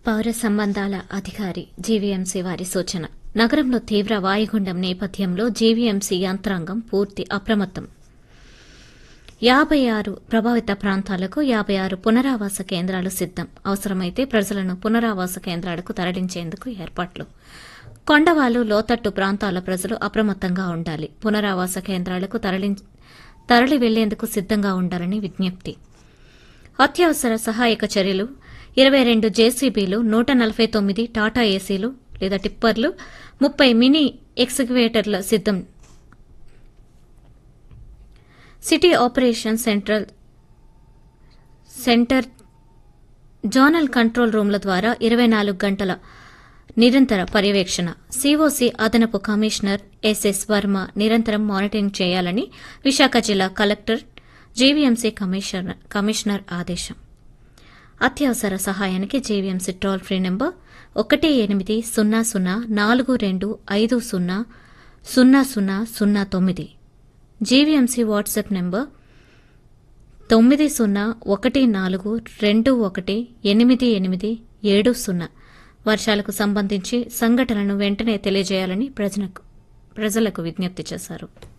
పౌర సంబంధాల అధికారి జీవీఎంసీ వారి సూచన నగరంలో తీవ్ర వాయుగుండం నేపథ్యంలో జీవీఎంసీ యంత్రాంగం పూర్తి అప్రమత్తం యాబై ఆరు ప్రభావిత ప్రాంతాలకు యాబై ఆరు పునరావాస కేంద్రాలు సిద్దం అవసరమైతే ప్రజలను పునరావాస కేంద్రాలకు తరలించేందుకు ఏర్పాట్లు కొండవాలు లోతట్టు ప్రాంతాల ప్రజలు అప్రమత్తంగా ఉండాలి పునరావాస కేంద్రాలకు తరలిం- తరలి వెళ్లేందుకు సిద్దంగా ఉండాలని విజ్ఞప్తి అత్యవసర సహాయక చర్యలు ఇరవై రెండు జేసీబీలు నూట నలభై తొమ్మిది టాటా ఏసీలు లేదా టిప్పర్లు ముప్పై మినీ ఎక్స్కవేటర్ల సిద్దం city operation central centre zonal control రూమ్ల ద్వారా ఇరవై నాలుగు గంటల నిరంతర పర్యవేక్షణ సీఓసీ అదనపు కమిషనర్ ఎస్ఎస్ వర్మ నిరంతరం మానిటరింగ్ చేయాలని విశాఖ జిల్లా కలెక్టర్ జీవీఎంసీ కమిషనర్ కమిషనర్ ఆదేశం అత్యవసర సహాయానికి జీవీఎంసీ టోల్ ఫ్రీ నెంబర్ ఒకటి ఎనిమిది సున్నా సున్నా నాలుగు రెండు ఐదు సున్నా సున్నా సున్నా సున్నా తొమ్మిది జీవీఎంసీ వాట్సాప్ నెంబర్ తొమ్మిది సున్నా ఒకటి నాలుగు రెండు ఒకటి ఎనిమిది ఎనిమిది ఏడు సున్నా వర్షాలకు సంబంధించి సంఘటనలను వెంటనే తెలియజేయాలని ప్రజలకు ప్రజలకు విజ్ఞప్తి చేశారు